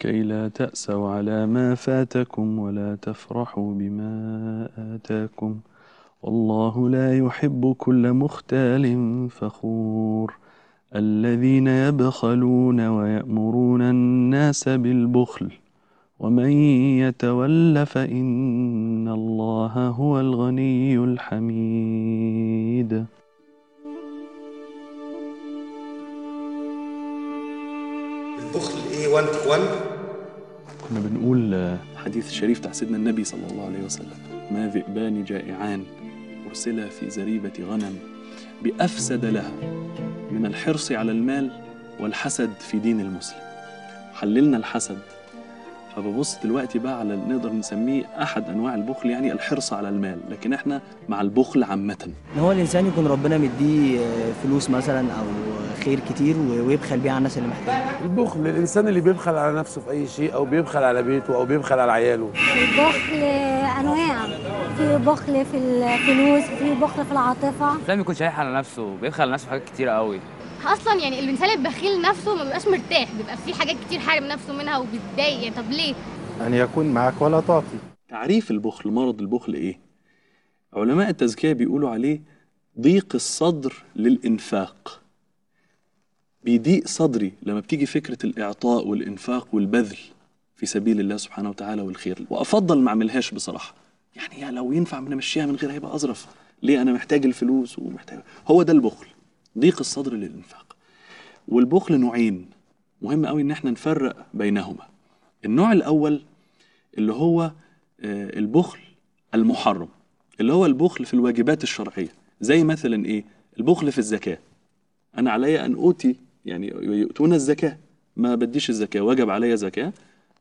لكي لا تأسوا على ما فاتكم ولا تفرحوا بما آتاكم والله لا يحب كل مختال فخور الذين يبخلون ويأمرون الناس بالبخل ومن يتول فإن الله هو الغني الحميد البخل ايه 1 1 كنا بنقول آه، حديث شريف بتاع سيدنا النبي صلى الله عليه وسلم ما ذئبان جائعان أرسلا في زريبة غنم بأفسد لها من الحرص على المال والحسد في دين المسلم حللنا الحسد فببص دلوقتي بقى على نقدر نسميه أحد أنواع البخل يعني الحرص على المال لكن إحنا مع البخل عامةً ان هو الانسان يكون ربنا مديه آه، فلوس مثلا او خير كتير و- ويبخل بيه على الناس اللي محتاجه البخل الانسان اللي بيبخل على نفسه في اي شيء او بيبخل على بيته او بيبخل على عياله البخل انواع في بخل في الفلوس في بخل في العاطفه لازم يكون شايح على نفسه بيبخل على نفسه في حاجات كتير قوي اصلا يعني الانسان البخيل نفسه ما بيبقاش مرتاح بيبقى في حاجات كتير حارم نفسه منها وبيتضايق يعني طب ليه أن يكون معك ولا تعطي تعريف البخل مرض البخل ايه علماء التزكية بيقولوا عليه ضيق الصدر للإنفاق بيضيق صدري لما بتيجي فكرة الإعطاء والإنفاق والبذل في سبيل الله سبحانه وتعالى والخير وأفضل ما أعملهاش بصراحة يعني يا لو ينفع نمشيها من غير هيبقى أظرف ليه أنا محتاج الفلوس ومحتاج هو ده البخل ضيق الصدر للإنفاق والبخل نوعين مهم قوي إن احنا نفرق بينهما النوع الأول اللي هو آه، البخل المحرم اللي هو البخل في الواجبات الشرعية زي مثلا إيه البخل في الزكاة أنا علي أن أوتي يعني يؤتون الزكاة ما بديش الزكاة وجب علي زكاة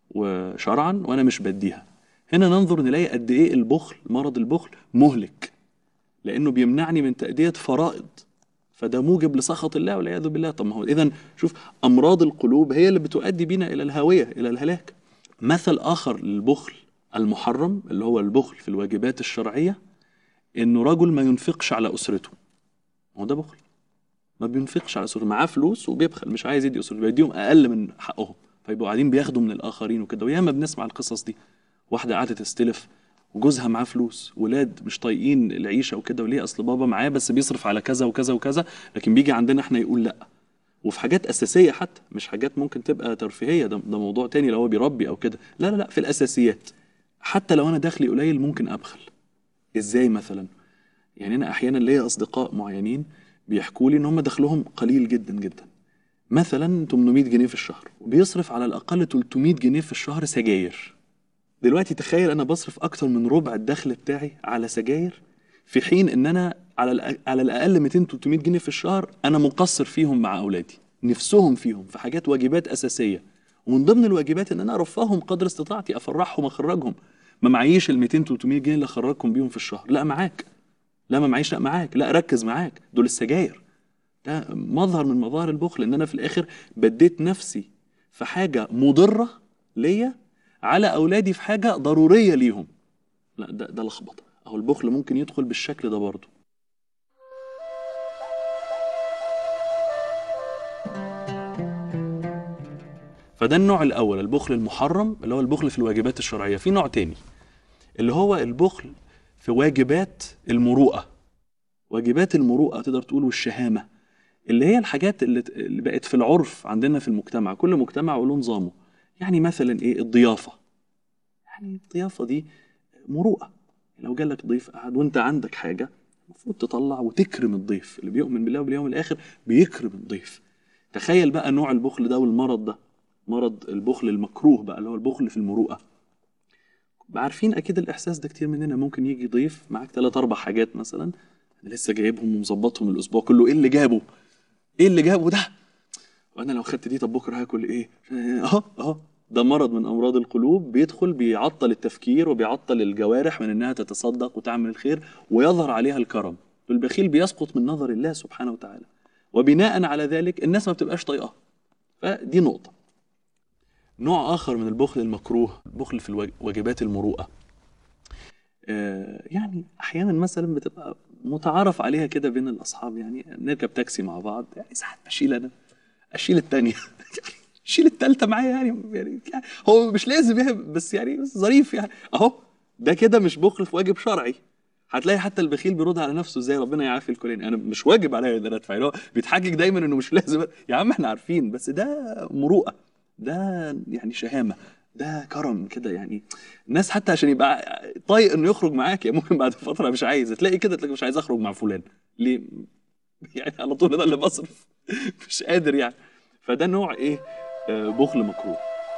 وشرعا وأنا مش بديها هنا ننظر نلاقي قد إيه البخل مرض البخل مهلك لأنه بيمنعني من تأدية فرائض فده موجب لسخط الله والعياذ بالله طب ما هو إذا شوف أمراض القلوب هي اللي بتؤدي بينا إلى الهاوية إلى الهلاك مثل آخر للبخل المحرم اللي هو البخل في الواجبات الشرعية إنه رجل ما ينفقش على أسرته ما هو ده بخل ما بينفقش على أسرته معاه فلوس وبيبخل مش عايز يدي أسرته بيديهم أقل من حقهم فيبقوا قاعدين بياخدوا من الآخرين وكده وياما بنسمع القصص دي واحدة قاعدة تستلف وجوزها معاه فلوس ولاد مش طايقين العيشة وكده وليه أصل بابا معاه بس بيصرف على كذا وكذا وكذا لكن بيجي عندنا احنا يقول لأ وفي حاجات اساسيه حتى مش حاجات ممكن تبقى ترفيهيه ده, ده موضوع تاني لو هو بيربي او كده لا لا لا في الاساسيات حتى لو انا دخلي قليل ممكن ابخل ازاي مثلا يعني انا احيانا ليا اصدقاء معينين بيحكوا لي ان هم دخلهم قليل جدا جدا مثلا 800 جنيه في الشهر وبيصرف على الاقل 300 جنيه في الشهر سجاير دلوقتي تخيل انا بصرف اكتر من ربع الدخل بتاعي على سجاير في حين ان انا على الأ- على الاقل 200 300 جنيه في الشهر انا مقصر فيهم مع اولادي نفسهم فيهم في حاجات واجبات اساسيه ومن ضمن الواجبات ان انا ارفههم قدر استطاعتي افرحهم اخرجهم ما معيش ال 200 300 جنيه اللي اخرجكم بيهم في الشهر لا معاك لا ما معيش لا معاك لا ركز معاك دول السجاير ده مظهر من مظاهر البخل ان انا في الاخر بديت نفسي في حاجه مضره ليا على اولادي في حاجه ضروريه ليهم لا ده ده لخبطه اهو البخل ممكن يدخل بالشكل ده برضه فده النوع الاول البخل المحرم اللي هو البخل في الواجبات الشرعيه في نوع تاني اللي هو البخل في واجبات المروءه واجبات المروءه تقدر تقول والشهامه اللي هي الحاجات اللي اللي بقت في العرف عندنا في المجتمع كل مجتمع وله نظامه يعني مثلا ايه الضيافه يعني الضيافه دي مروءه لو جالك ضيف قعد وانت عندك حاجه المفروض تطلع وتكرم الضيف اللي بيؤمن بالله وباليوم الاخر بيكرم الضيف تخيل بقى نوع البخل ده والمرض ده مرض البخل المكروه بقى اللي هو البخل في المروءه عارفين اكيد الاحساس ده كتير مننا ممكن يجي ضيف معاك ثلاث اربع حاجات مثلا انا لسه جايبهم ومظبطهم الاسبوع كله ايه اللي جابه ايه اللي جابه ده وانا لو خدت دي طب بكره هاكل ايه اهو اهو ده مرض من امراض القلوب بيدخل بيعطل التفكير وبيعطل الجوارح من انها تتصدق وتعمل الخير ويظهر عليها الكرم والبخيل بيسقط من نظر الله سبحانه وتعالى وبناء على ذلك الناس ما بتبقاش طايقاه فدي نقطه نوع اخر من البخل المكروه البخل في الواج- واجبات المروءه آه، يعني احيانا مثلا بتبقى متعارف عليها كده بين الاصحاب يعني نركب تاكسي مع بعض يعني ساعات بشيل انا اشيل التانية شيل التالتة معايا يعني يعني هو مش لازم يعني بس يعني بس ظريف يعني اهو ده كده مش بخل في واجب شرعي هتلاقي حتى البخيل بيرد على نفسه ازاي ربنا يعافي الكلين انا مش واجب عليا ان انا ادفع يعني هو بيتحجج دايما انه مش لازم يا عم احنا عارفين بس ده مروءه ده يعني شهامه ده كرم كده يعني الناس حتى عشان يبقى طايق انه يخرج معاك يعني ممكن بعد فتره مش عايز تلاقي كده تلاقي مش عايز اخرج مع فلان ليه يعني على طول انا اللي بصرف مش قادر يعني فده نوع ايه آه، بخل مكروه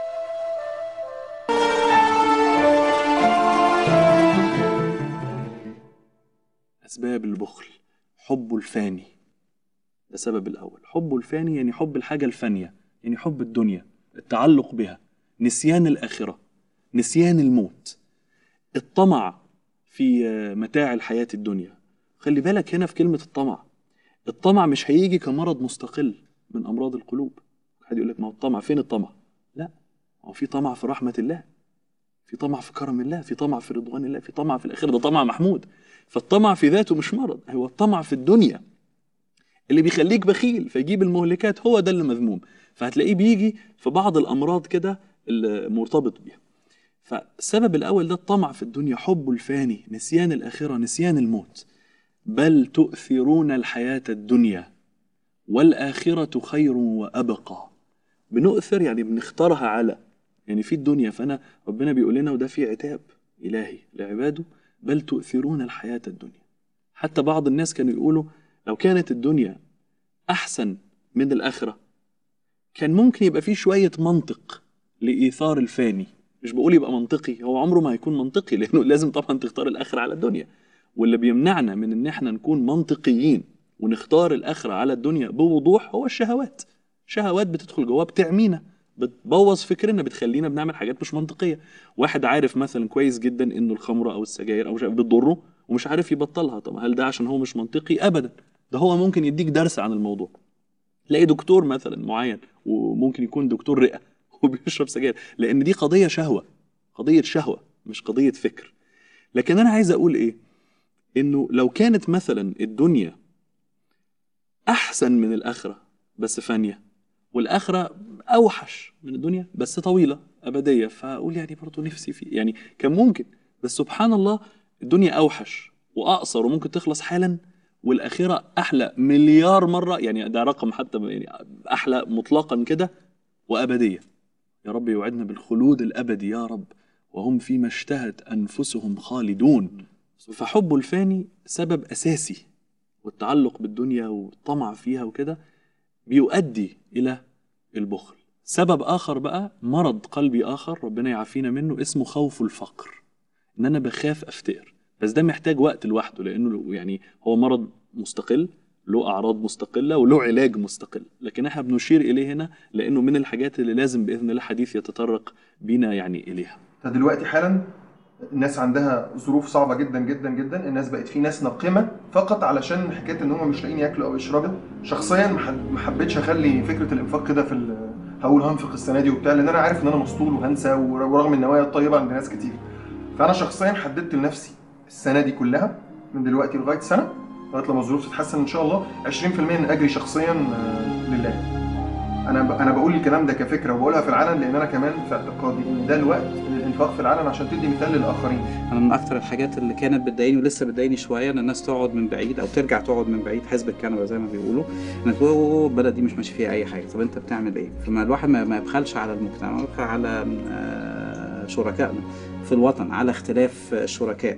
اسباب البخل حبه الفاني ده سبب الاول حبه الفاني يعني حب الحاجه الفانيه يعني حب الدنيا التعلق بها نسيان الاخره نسيان الموت الطمع في آه، متاع الحياه الدنيا خلي بالك هنا في كلمه الطمع الطمع مش هيجي كمرض مستقل من امراض القلوب حد يقول لك ما هو الطمع فين الطمع لا هو في طمع في رحمه الله في طمع في كرم الله في طمع في رضوان الله في طمع في الاخره ده طمع محمود فالطمع في ذاته مش مرض هو الطمع في الدنيا اللي بيخليك بخيل فيجيب المهلكات هو ده اللي مذموم فهتلاقيه بيجي في بعض الامراض كده المرتبط بيها فالسبب الاول ده الطمع في الدنيا حب الفاني نسيان الاخره نسيان الموت بل تؤثرون الحياه الدنيا والاخره خير وابقى بنؤثر يعني بنختارها على يعني في الدنيا فانا ربنا بيقول لنا وده في عتاب الهي لعباده بل تؤثرون الحياه الدنيا حتى بعض الناس كانوا يقولوا لو كانت الدنيا احسن من الاخره كان ممكن يبقى فيه شويه منطق لايثار الفاني مش بقول يبقى منطقي هو عمره ما هيكون منطقي لانه لازم طبعا تختار الاخره على الدنيا واللي بيمنعنا من ان احنا نكون منطقيين ونختار الاخره على الدنيا بوضوح هو الشهوات شهوات بتدخل جواه بتعمينا بتبوظ فكرنا بتخلينا بنعمل حاجات مش منطقيه واحد عارف مثلا كويس جدا انه الخمره او السجاير او مش عارف بتضره ومش عارف يبطلها طب هل ده عشان هو مش منطقي ابدا ده هو ممكن يديك درس عن الموضوع تلاقي دكتور مثلا معين وممكن يكون دكتور رئه وبيشرب سجاير لان دي قضيه شهوه قضيه شهوه مش قضيه فكر لكن انا عايز اقول ايه انه لو كانت مثلا الدنيا احسن من الاخره بس فانيه والاخره اوحش من الدنيا بس طويله ابديه فاقول يعني برضه نفسي في يعني كان ممكن بس سبحان الله الدنيا اوحش واقصر وممكن تخلص حالا والاخره احلى مليار مره يعني ده رقم حتى يعني احلى مطلقا كده وابديه يا رب يوعدنا بالخلود الابدي يا رب وهم فيما اشتهت انفسهم خالدون فحب الفاني سبب اساسي والتعلق بالدنيا والطمع فيها وكده بيؤدي الى البخل سبب اخر بقى مرض قلبي اخر ربنا يعافينا منه اسمه خوف الفقر ان انا بخاف افتقر بس ده محتاج وقت لوحده لانه يعني هو مرض مستقل له اعراض مستقله وله علاج مستقل لكن احنا بنشير اليه هنا لانه من الحاجات اللي لازم باذن الله الحديث يتطرق بينا يعني اليها فدلوقتي حالا الناس عندها ظروف صعبه جدا جدا جدا الناس بقت في ناس ناقمه فقط علشان حكايه ان هم مش لاقيين ياكلوا او يشربوا شخصيا ما حد- ما حبيتش اخلي فكره الانفاق كده في ال- هقول هنفق السنه دي وبتاع لان انا عارف ان انا مسطول وهنسى ور- ورغم النوايا الطيبه عند ناس كتير فانا شخصيا حددت لنفسي السنه دي كلها من دلوقتي لغايه سنه لغايه لما الظروف تتحسن ان شاء الله 20% من اجري شخصيا آه، لله انا ب... انا بقول الكلام ده كفكره وبقولها في العلن لان انا كمان في اعتقادي ان ده الوقت للانفاق في العلن عشان تدي مثال للاخرين انا من اكتر الحاجات اللي كانت بتضايقني ولسه بتضايقني شويه ان الناس تقعد من بعيد او ترجع تقعد من بعيد حزب الكنبه زي ما بيقولوا انك تقول "أوه، البلد دي مش ماشي فيها اي حاجه طب انت بتعمل ايه فما الواحد ما ما يبخلش على المجتمع يبخل على آه، شركائنا في الوطن على اختلاف الشركاء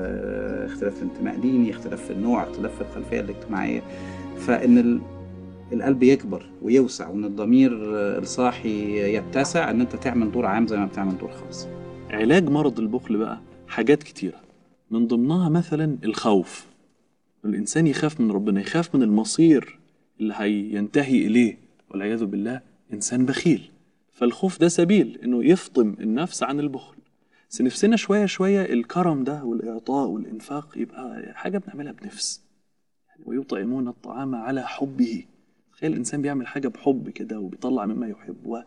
آه، اختلاف في انتماء ديني اختلاف في النوع اختلاف في الخلفيه الاجتماعيه فان ال- القلب يكبر ويوسع وان الضمير آه، الصاحي يتسع ان انت تعمل دور عام زي ما بتعمل دور خاص علاج مرض البخل بقى حاجات كتيرة من ضمنها مثلا الخوف الإنسان يخاف من ربنا يخاف من المصير اللي هينتهي إليه والعياذ بالله إنسان بخيل فالخوف ده سبيل إنه يفطم النفس عن البخل بس نفسنا شوية شوية الكرم ده والإعطاء والإنفاق يبقى حاجة بنعملها بنفس يعني ويطعمون الطعام على حبه تخيل الإنسان بيعمل حاجة بحب كده وبيطلع مما يحب و-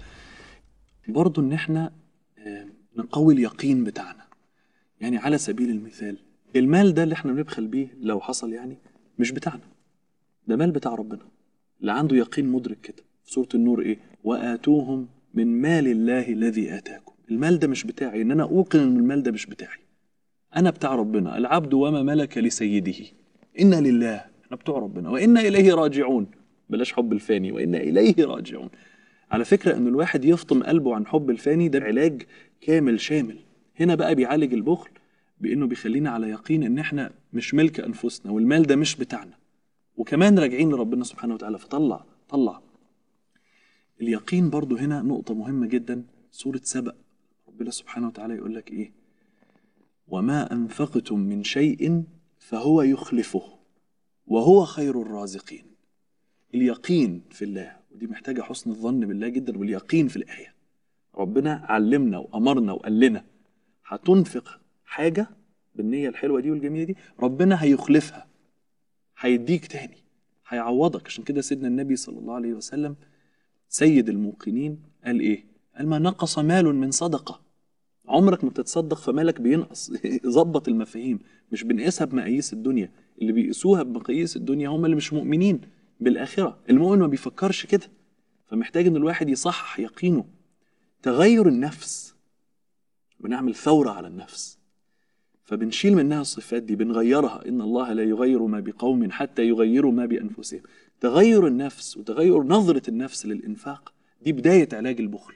برضه إن إحنا آه، نقوي اليقين بتاعنا يعني على سبيل المثال المال ده اللي احنا بنبخل بيه لو حصل يعني مش بتاعنا ده مال بتاع ربنا اللي عنده يقين مدرك كده في سورة النور ايه وآتوهم من مال الله الذي آتاكم المال ده مش بتاعي إن أنا أوقن إن المال ده مش بتاعي أنا بتاع ربنا العبد وما ملك لسيده إنا لله إحنا بتوع ربنا وإنا إليه راجعون بلاش حب الفاني وإنا إليه راجعون على فكرة إن الواحد يفطم قلبه عن حب الفاني ده علاج كامل شامل هنا بقى بيعالج البخل بإنه بيخلينا على يقين إن إحنا مش ملك أنفسنا والمال ده مش بتاعنا وكمان راجعين لربنا سبحانه وتعالى فطلع طلع اليقين برضو هنا نقطة مهمة جدا سورة سبأ ربنا سبحانه وتعالى يقول لك إيه وما أنفقتم من شيء فهو يخلفه وهو خير الرازقين اليقين في الله ودي محتاجة حسن الظن بالله جدا واليقين في الآية ربنا علمنا وأمرنا وقال لنا هتنفق حاجة بالنية الحلوة دي والجميلة دي ربنا هيخلفها هيديك تاني هيعوضك عشان كده سيدنا النبي صلى الله عليه وسلم سيد الموقنين قال ايه قال ما نقص مال من صدقة عمرك ما بتتصدق فمالك بينقص ظبط المفاهيم مش بنقيسها بمقاييس الدنيا اللي بيقيسوها بمقاييس الدنيا هم اللي مش مؤمنين بالآخرة المؤمن ما بيفكرش كده فمحتاج ان الواحد يصحح يقينه تغير النفس بنعمل ثورة على النفس فبنشيل منها الصفات دي بنغيرها إن الله لا يغير ما بقوم حتى يغيروا ما بأنفسهم تغير النفس وتغير نظرة النفس للإنفاق دي بداية علاج البخل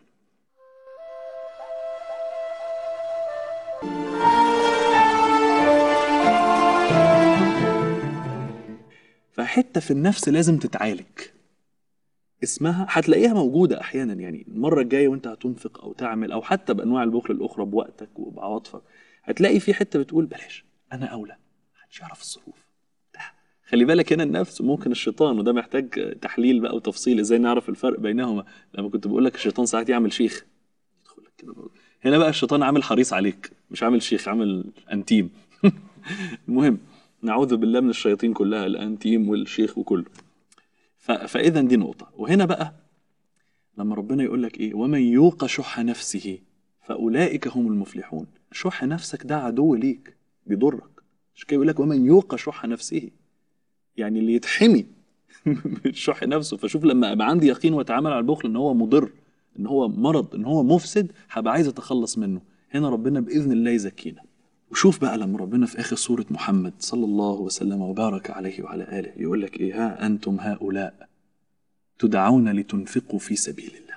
فحتة في النفس لازم تتعالج اسمها هتلاقيها موجودة أحيانا يعني المرة الجاية وأنت هتنفق أو تعمل أو حتى بأنواع البخل الأخرى بوقتك وبعواطفك هتلاقي في حتة بتقول بلاش أنا أولى محدش يعرف الظروف ده. خلي بالك هنا النفس وممكن الشيطان وده محتاج تحليل بقى وتفصيل ازاي نعرف الفرق بينهما لما كنت بقول لك الشيطان ساعات يعمل شيخ يدخل لك كده برضه. هنا بقى الشيطان عامل حريص عليك مش عامل شيخ عامل انتيم المهم نعوذ بالله من الشياطين كلها الانتيم والشيخ وكله ف... فاذا دي نقطه وهنا بقى لما ربنا يقول لك ايه ومن يوق شح نفسه فاولئك هم المفلحون شح نفسك ده عدو ليك بيضرك مش كده يقول لك ومن يوق شح نفسه يعني اللي يتحمي من شح نفسه فشوف لما ابقى عندي يقين واتعامل على البخل ان هو مضر ان هو مرض ان هو مفسد هبقى عايز اتخلص منه هنا ربنا باذن الله يزكينا وشوف بقى لما ربنا في اخر سوره محمد صلى الله وسلم وبارك عليه وعلى اله يقول لك ايه ها انتم هؤلاء تدعون لتنفقوا في سبيل الله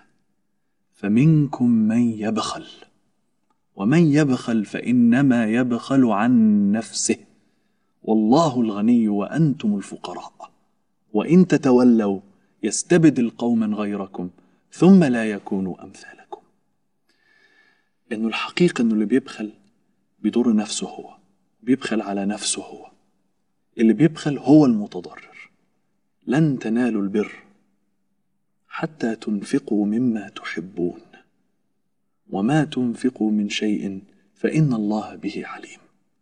فمنكم من يبخل ومن يبخل فانما يبخل عن نفسه والله الغني وانتم الفقراء وان تتولوا يستبدل قوما غيركم ثم لا يكونوا امثالكم انه الحقيقه انه اللي بيبخل بيضر نفسه هو بيبخل على نفسه هو اللي بيبخل هو المتضرر لن تنالوا البر حتى تنفقوا مما تحبون وما تنفقوا من شيء فان الله به عليم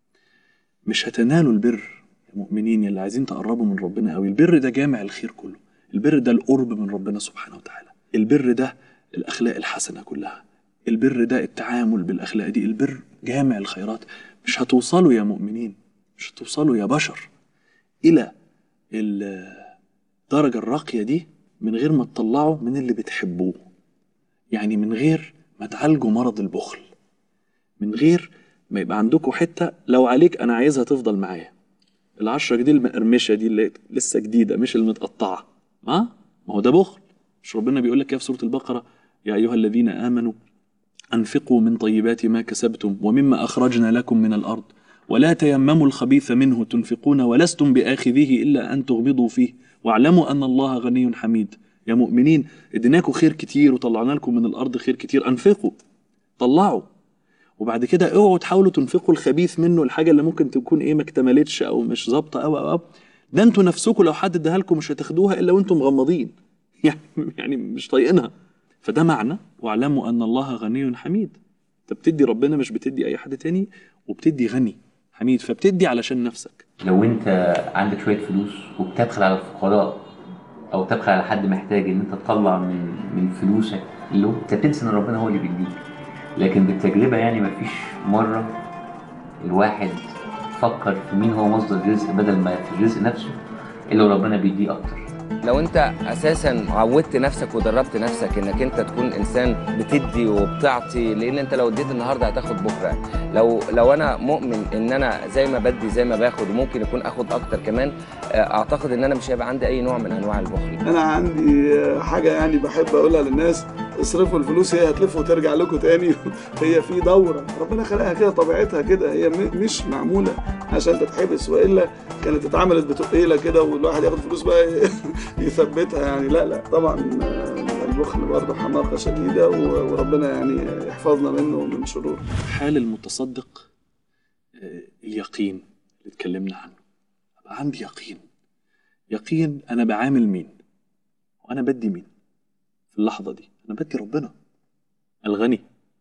مش هتنالوا البر يا مؤمنين اللي عايزين تقربوا من ربنا قوي البر ده جامع الخير كله البر ده القرب من ربنا سبحانه وتعالى البر ده الاخلاق الحسنه كلها البر ده التعامل بالاخلاق دي البر جامع الخيرات مش هتوصلوا يا مؤمنين مش هتوصلوا يا بشر الى الدرجه الراقيه دي من غير ما تطلعوا من اللي بتحبوه يعني من غير ما تعالجوا مرض البخل من غير ما يبقى عندكم حته لو عليك انا عايزها تفضل معايا العشرة دي المقرمشه دي اللي لسه جديده مش المتقطعه ما ما هو ده بخل مش ربنا بيقول لك في سوره البقره يا ايها الذين امنوا انفقوا من طيبات ما كسبتم ومما اخرجنا لكم من الارض ولا تيمموا الخبيث منه تنفقون ولستم باخذيه الا ان تغمضوا فيه واعلموا ان الله غني حميد يا مؤمنين اديناكم خير كتير وطلعنا لكم من الارض خير كتير انفقوا طلعوا وبعد كده اوعوا تحاولوا تنفقوا الخبيث منه الحاجه اللي ممكن تكون ايه ما اكتملتش او مش ظابطه او او او ده انتوا نفسكم لو حد اداها لكم مش هتاخدوها الا وانتم مغمضين يعني يعني مش طايقينها فده معنى واعلموا ان الله غني حميد انت بتدي ربنا مش بتدي اي حد تاني وبتدي غني حميد فبتدي علشان نفسك لو انت عندك شويه فلوس وبتبخل على الفقراء او تبخل على حد محتاج ان انت تطلع من من فلوسك له انت بتنسى ان ربنا هو اللي بيديك لكن بالتجربه يعني مفيش مره الواحد فكر في مين هو مصدر الرزق بدل ما في الرزق نفسه الا وربنا بيديه اكتر لو انت اساسا عودت نفسك ودربت نفسك انك انت تكون انسان بتدي وبتعطي لان انت لو اديت النهارده هتاخد بكره لو لو انا مؤمن ان انا زي ما بدي زي ما باخد وممكن يكون اخد اكتر كمان آه، اعتقد ان انا مش هيبقى عندي اي نوع من انواع البخل انا عندي حاجه يعني بحب اقولها للناس اصرفوا الفلوس هي هتلف وترجع لكم تاني هي في دوره ربنا خلقها كده طبيعتها كده هي م- مش معموله عشان تتحبس والا كانت اتعملت بتقيله كده والواحد ياخد فلوس بقى يثبتها يعني لا لا طبعا آه، البخل برضه حماقه شديده و- وربنا يعني يحفظنا منه ومن شرور حال المتصدق آه، اليقين اللي اتكلمنا عنه أبقى عندي يقين يقين أنا بعامل مين وأنا بدي مين في اللحظة دي أنا بدي ربنا الغني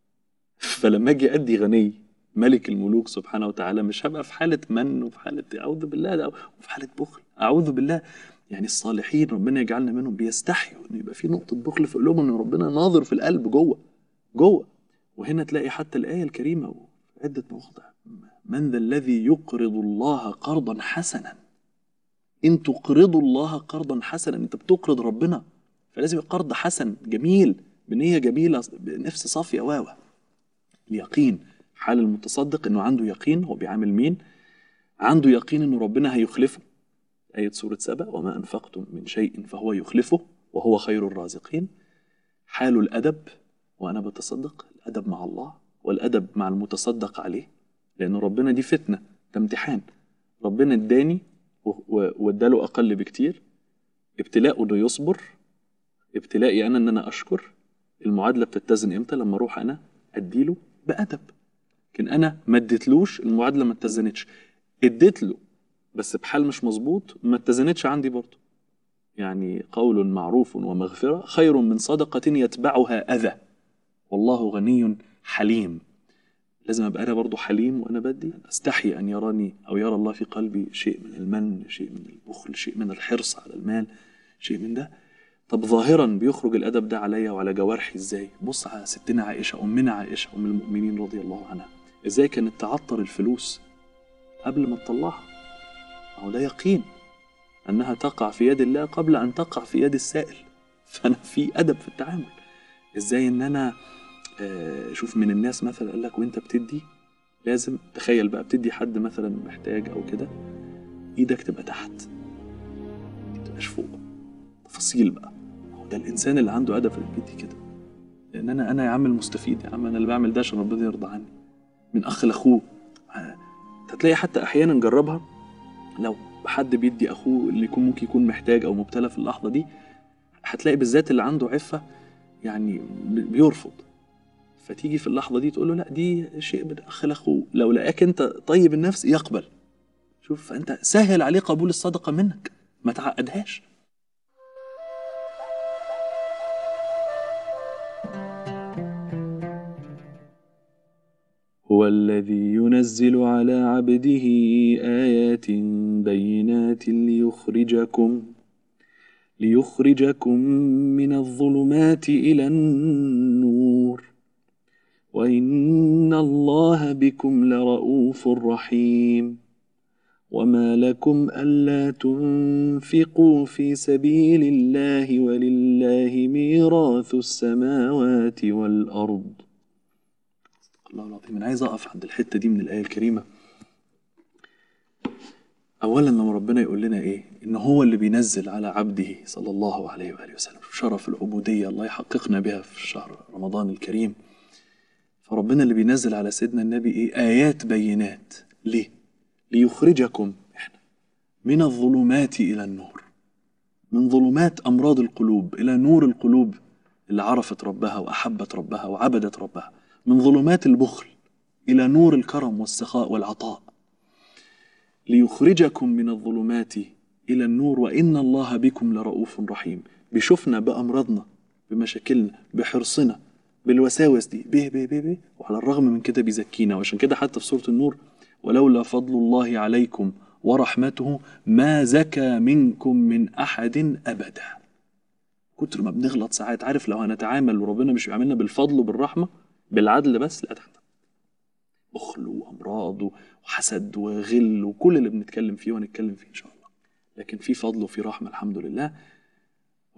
فلما أجي أدي غني ملك الملوك سبحانه وتعالى مش هبقى في حالة من وفي حالة أعوذ بالله ده وفي حالة بخل أعوذ بالله يعني الصالحين ربنا يجعلنا منهم بيستحيوا إن يبقى في نقطة بخل في قلوبهم إن ربنا ناظر في القلب جوه جوه وهنا تلاقي حتى الآية الكريمة في عدة مواضع من ذا الذي يقرض الله قرضا حسنا إن تقرضوا الله قرضا حسنا أنت بتقرض ربنا فلازم يبقى قرض حسن جميل بنية جميلة بنفس صافية واوا اليقين حال المتصدق انه عنده يقين هو بيعامل مين عنده يقين انه ربنا هيخلفه آية سورة سبأ وما أنفقتم من شيء فهو يخلفه وهو خير الرازقين حال الأدب وأنا بتصدق الأدب مع الله والأدب مع المتصدق عليه لأن ربنا دي فتنة ده امتحان ربنا اداني و- و- واداله أقل بكتير ابتلاءه إنه يصبر ابتلائي أنا إن أنا أشكر المعادلة بتتزن إمتى لما أروح أنا أديله بأدب لكن أنا ما اديتلوش المعادلة ما اتزنتش اديت له بس بحال مش مظبوط ما اتزنتش عندي برضه يعني قول معروف ومغفرة خير من صدقة يتبعها أذى والله غني حليم لازم أبقى أنا برضه حليم وأنا بدي أستحي أن يراني أو يرى الله في قلبي شيء من المن شيء من البخل شيء من الحرص على المال شيء من ده طب ظاهرا بيخرج الأدب ده عليا وعلى جوارحي إزاي بص على ستنا عائشة أمنا عائشة أم المؤمنين رضي الله عنها إزاي كانت تعطر الفلوس قبل ما تطلعها ما هو ده يقين أنها تقع في يد الله قبل أن تقع في يد السائل فأنا في أدب في التعامل إزاي إن أنا آه، شوف من الناس مثلا قال لك وأنت بتدي لازم تخيل بقى بتدي حد مثلا محتاج أو كده إيدك تبقى تحت ما تبقاش فوق تفاصيل بقى هو ده الإنسان اللي عنده أدب اللي بيدي كده لأن أنا أنا يا عم المستفيد يا عم أنا اللي بعمل ده عشان ربنا يرضى عني من أخ لأخوه آه، هتلاقي حتى أحيانا نجربها لو حد بيدي اخوه اللي يكون ممكن يكون محتاج او مبتلى في اللحظه دي هتلاقي بالذات اللي عنده عفه يعني ب- بيرفض فتيجي في اللحظه دي تقول له لا دي شيء من اخ لاخوه لو لقاك انت طيب النفس يقبل شوف فانت سهل عليه قبول الصدقه منك ما تعقدهاش هو الذي ينزل على عبده آيات بينات ليخرجكم ليخرجكم من الظلمات إلى النور وإن الله بكم لرؤوف رحيم وما لكم ألا تنفقوا في سبيل الله ولله ميراث السماوات والأرض الله العظيم انا عايز اقف عند الحته دي من الايه الكريمه اولا لما ربنا يقول لنا ايه ان هو اللي بينزل على عبده صلى الله عليه واله وسلم شرف العبوديه الله يحققنا بها في شهر رمضان الكريم فربنا اللي بينزل على سيدنا النبي ايه ايات بينات ليه ليخرجكم احنا من الظلمات الى النور من ظلمات امراض القلوب الى نور القلوب اللي عرفت ربها واحبت ربها وعبدت ربها من ظلمات البخل الى نور الكرم والسخاء والعطاء ليخرجكم من الظلمات الى النور وان الله بكم لرؤوف رحيم بيشوفنا بامراضنا بمشاكلنا بحرصنا بالوساوس دي به به به به وعلى الرغم من كده بيزكينا وعشان كده حتى في سوره النور ولولا فضل الله عليكم ورحمته ما زكى منكم من احد ابدا كتر ما بنغلط ساعات عارف لو هنتعامل وربنا مش بيعاملنا بالفضل وبالرحمه بالعدل بس لا تحت بخل وامراض وحسد وغل وكل اللي بنتكلم فيه وهنتكلم فيه ان شاء الله لكن في فضل وفي رحمه الحمد لله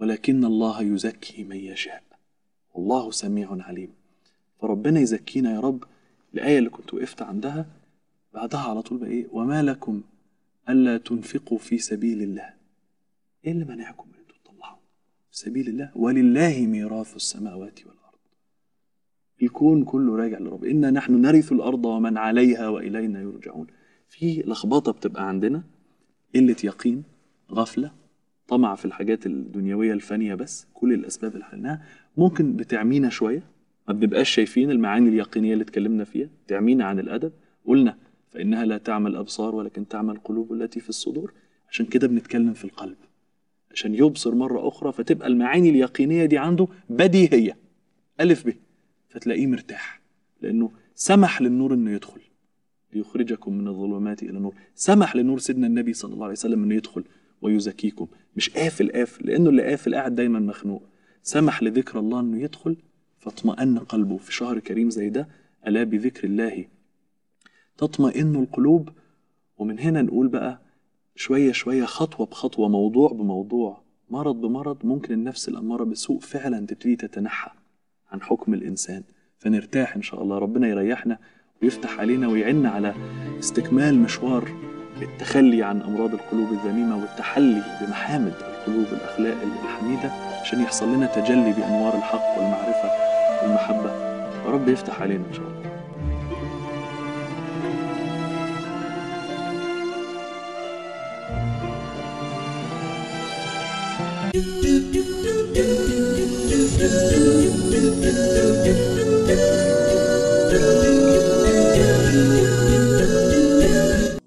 ولكن الله يزكي من يشاء والله سميع عليم فربنا يزكينا يا رب الآية اللي كنت وقفت عندها بعدها على طول بقى إيه وما لكم ألا تنفقوا في سبيل الله إيه اللي منعكم من أن تطلعوا في سبيل الله ولله ميراث السماوات والأرض الكون كله راجع لرب إنا نحن نرث الأرض ومن عليها وإلينا يرجعون في لخبطة بتبقى عندنا قلة يقين غفلة طمع في الحاجات الدنيوية الفانية بس كل الأسباب اللي حلناها ممكن بتعمينا شوية ما بنبقاش شايفين المعاني اليقينية اللي اتكلمنا فيها تعمينا عن الأدب قلنا فإنها لا تعمى الأبصار ولكن تعمى القلوب التي في الصدور عشان كده بنتكلم في القلب عشان يبصر مرة أخرى فتبقى المعاني اليقينية دي عنده بديهية ألف ب فتلاقيه مرتاح لأنه سمح للنور إنه يدخل ليخرجكم من الظلمات إلى النور سمح لنور سيدنا النبي صلى الله عليه وسلم إنه يدخل ويزكيكم مش قافل قافل لأنه اللي قافل قاعد دايما مخنوق سمح لذكر الله إنه يدخل فاطمأن قلبه في شهر كريم زي ده ألا بذكر الله تطمئن القلوب ومن هنا نقول بقى شوية شوية خطوة بخطوة موضوع بموضوع مرض بمرض ممكن النفس الأمارة بالسوء فعلا تبتدي تتنحى عن حكم الإنسان فنرتاح إن شاء الله ربنا يريحنا ويفتح علينا ويعنا على استكمال مشوار التخلي عن أمراض القلوب الذميمة والتحلي بمحامد القلوب الأخلاق الحميدة عشان يحصل لنا تجلي بأنوار الحق والمعرفة والمحبة ورب يفتح علينا إن شاء الله Thank you.